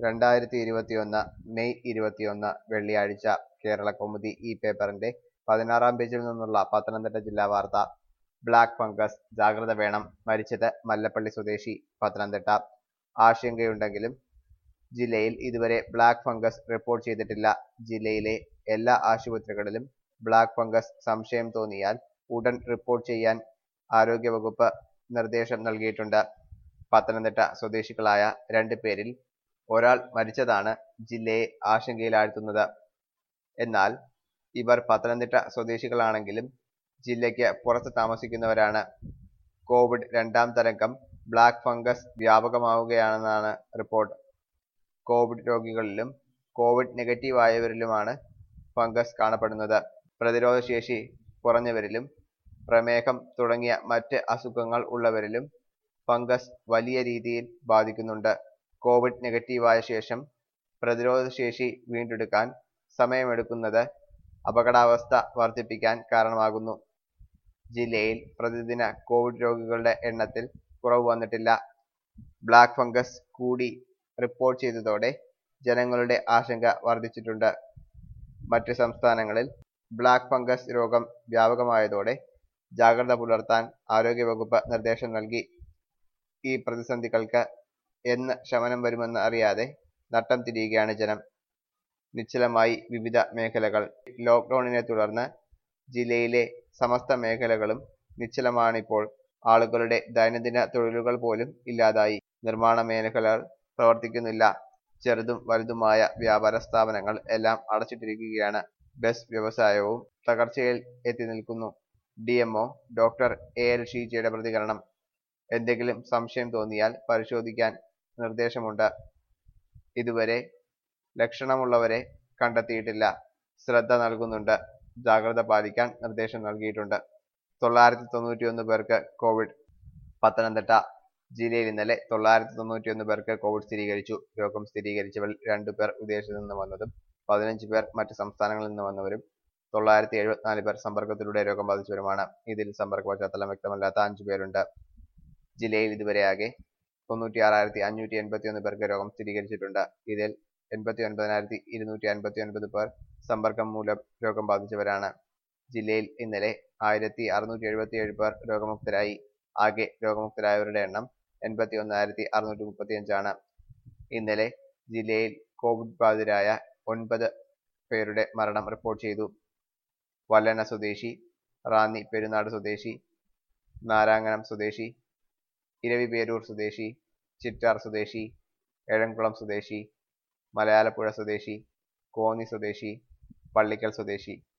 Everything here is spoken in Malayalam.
രണ്ടായിരത്തി ഇരുപത്തിയൊന്ന് മെയ് ഇരുപത്തിയൊന്ന് വെള്ളിയാഴ്ച കേരളകൗമുദി ഈ പേപ്പറിന്റെ പതിനാറാം പേജിൽ നിന്നുള്ള പത്തനംതിട്ട ജില്ലാ വാർത്ത ബ്ലാക്ക് ഫംഗസ് ജാഗ്രത വേണം മരിച്ചത് മല്ലപ്പള്ളി സ്വദേശി പത്തനംതിട്ട ആശങ്കയുണ്ടെങ്കിലും ജില്ലയിൽ ഇതുവരെ ബ്ലാക്ക് ഫംഗസ് റിപ്പോർട്ട് ചെയ്തിട്ടില്ല ജില്ലയിലെ എല്ലാ ആശുപത്രികളിലും ബ്ലാക്ക് ഫംഗസ് സംശയം തോന്നിയാൽ ഉടൻ റിപ്പോർട്ട് ചെയ്യാൻ ആരോഗ്യവകുപ്പ് നിർദ്ദേശം നൽകിയിട്ടുണ്ട് പത്തനംതിട്ട സ്വദേശികളായ രണ്ട് പേരിൽ ഒരാൾ മരിച്ചതാണ് ജില്ലയെ ആശങ്കയിലാഴ്ത്തുന്നത് എന്നാൽ ഇവർ പത്തനംതിട്ട സ്വദേശികളാണെങ്കിലും ജില്ലയ്ക്ക് പുറത്ത് താമസിക്കുന്നവരാണ് കോവിഡ് രണ്ടാം തരംഗം ബ്ലാക്ക് ഫംഗസ് വ്യാപകമാവുകയാണെന്നാണ് റിപ്പോർട്ട് കോവിഡ് രോഗികളിലും കോവിഡ് നെഗറ്റീവ് ആയവരിലുമാണ് ഫംഗസ് കാണപ്പെടുന്നത് പ്രതിരോധശേഷി കുറഞ്ഞവരിലും പ്രമേഹം തുടങ്ങിയ മറ്റ് അസുഖങ്ങൾ ഉള്ളവരിലും ഫംഗസ് വലിയ രീതിയിൽ ബാധിക്കുന്നുണ്ട് കോവിഡ് നെഗറ്റീവായ ശേഷം പ്രതിരോധശേഷി വീണ്ടെടുക്കാൻ സമയമെടുക്കുന്നത് അപകടാവസ്ഥ വർദ്ധിപ്പിക്കാൻ കാരണമാകുന്നു ജില്ലയിൽ പ്രതിദിന കോവിഡ് രോഗികളുടെ എണ്ണത്തിൽ കുറവ് വന്നിട്ടില്ല ബ്ലാക്ക് ഫംഗസ് കൂടി റിപ്പോർട്ട് ചെയ്തതോടെ ജനങ്ങളുടെ ആശങ്ക വർദ്ധിച്ചിട്ടുണ്ട് മറ്റ് സംസ്ഥാനങ്ങളിൽ ബ്ലാക്ക് ഫംഗസ് രോഗം വ്യാപകമായതോടെ ജാഗ്രത പുലർത്താൻ ആരോഗ്യവകുപ്പ് നിർദ്ദേശം നൽകി ഈ പ്രതിസന്ധികൾക്ക് എന്ന് ശമനം വരുമെന്ന് അറിയാതെ നട്ടം തിരിയുകയാണ് ജനം നിശ്ചലമായി വിവിധ മേഖലകൾ ലോക്ക്ഡൌണിനെ തുടർന്ന് ജില്ലയിലെ സമസ്ത മേഖലകളും നിശ്ചലമാണിപ്പോൾ ആളുകളുടെ ദൈനംദിന തൊഴിലുകൾ പോലും ഇല്ലാതായി നിർമ്മാണ മേഖലകൾ പ്രവർത്തിക്കുന്നില്ല ചെറുതും വലുതുമായ വ്യാപാര സ്ഥാപനങ്ങൾ എല്ലാം അടച്ചിട്ടിരിക്കുകയാണ് ബസ് വ്യവസായവും തകർച്ചയിൽ എത്തി നിൽക്കുന്നു D M O doctor A L ഷീജയുടെ പ്രതികരണം എന്തെങ്കിലും സംശയം തോന്നിയാൽ പരിശോധിക്കാൻ നിർദ്ദേശമുണ്ട് ഇതുവരെ ലക്ഷണമുള്ളവരെ കണ്ടെത്തിയിട്ടില്ല ശ്രദ്ധ നൽകുന്നുണ്ട് ജാഗ്രത പാലിക്കാൻ നിർദ്ദേശം നൽകിയിട്ടുണ്ട് തൊള്ളായിരത്തി തൊണ്ണൂറ്റിയൊന്ന് പേർക്ക് കോവിഡ് പത്തനംതിട്ട ജില്ലയിൽ ഇന്നലെ തൊള്ളായിരത്തി തൊണ്ണൂറ്റിയൊന്ന് പേർക്ക് കോവിഡ് സ്ഥിരീകരിച്ചു രോഗം സ്ഥിരീകരിച്ചവരിൽ രണ്ടു പേർ വിദേശത്തു നിന്ന് വന്നതും പതിനഞ്ച് പേർ മറ്റ് സംസ്ഥാനങ്ങളിൽ നിന്ന് വന്നവരും തൊള്ളായിരത്തി എഴുപത്തിനാല് പേർ സമ്പർക്കത്തിലൂടെ രോഗം ബാധിച്ചവരുമാണ് ഇതിൽ സമ്പർക്ക പശ്ചാത്തലം വ്യക്തമല്ലാത്ത അഞ്ചു പേരുണ്ട് ജില്ലയിൽ ഇതുവരെയാകെ തൊണ്ണൂറ്റി ആറായിരത്തി അഞ്ഞൂറ്റി എൺപത്തി ഒന്ന് പേർക്ക് രോഗം സ്ഥിരീകരിച്ചിട്ടുണ്ട് ഇതിൽ എൺപത്തി ഒൻപതിനായിരത്തി ഇരുന്നൂറ്റി അൻപത്തി ഒൻപത് പേർ സമ്പർക്കം മൂലം രോഗം ബാധിച്ചവരാണ് ജില്ലയിൽ ഇന്നലെ ആയിരത്തി അറുന്നൂറ്റി എഴുപത്തി ഏഴ് പേർ രോഗമുക്തരായി ആകെ രോഗമുക്തരായവരുടെ എണ്ണം എൺപത്തി ഒന്നായിരത്തി അറുന്നൂറ്റി മുപ്പത്തി അഞ്ചാണ് ഇന്നലെ ജില്ലയിൽ കോവിഡ് ബാധിതരായ ഒൻപത് പേരുടെ മരണം റിപ്പോർട്ട് ചെയ്തു വല്ലന സ്വദേശി റാന്നി പെരുന്നാട് സ്വദേശി നാരായണനം സ്വദേശി ഇരവിപേരൂർ സ്വദേശി ചിറ്റാർ സ്വദേശി എഴംകുളം സ്വദേശി മലയാലപ്പുഴ സ്വദേശി കോന്നി സ്വദേശി പള്ളിക്കൽ സ്വദേശി